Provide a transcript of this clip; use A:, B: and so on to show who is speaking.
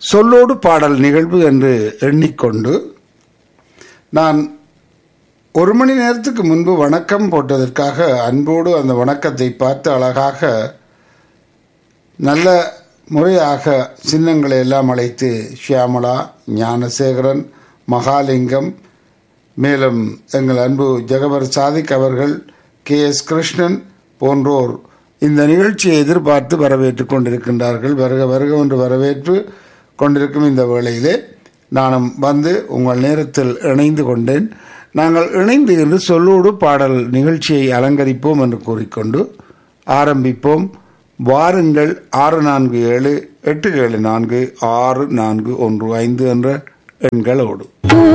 A: சொல்லோடு பாடல் நிகழ்வு என்று எண்ணிக்கொண்டு நான் ஒரு மணி நேரத்துக்கு முன்பு வணக்கம் போட்டதற்காக அன்போடு அந்த வணக்கத்தை பார்த்து அழகாக நல்ல முறையாக சின்னங்களை எல்லாம் அழைத்து ஷியாமலா ஞானசேகரன் மகாலிங்கம் மேலும் எங்கள் அன்பு ஜெகவர் சாதிக் அவர்கள் கே எஸ் கிருஷ்ணன் போன்றோர் இந்த நிகழ்ச்சியை எதிர்பார்த்து வரவேற்றுக் கொண்டிருக்கின்றார்கள் வருக வருக என்று வரவேற்று கொண்டிருக்கும் இந்த வேளையிலே நானும் வந்து உங்கள் நேரத்தில் இணைந்து கொண்டேன் நாங்கள் இணைந்து இன்று சொல்லோடு பாடல் நிகழ்ச்சியை அலங்கரிப்போம் என்று கூறிக்கொண்டு ஆரம்பிப்போம் வாருங்கள் ஆறு நான்கு ஏழு எட்டு ஏழு நான்கு ஆறு நான்கு ஒன்று ஐந்து என்ற எண்களோடு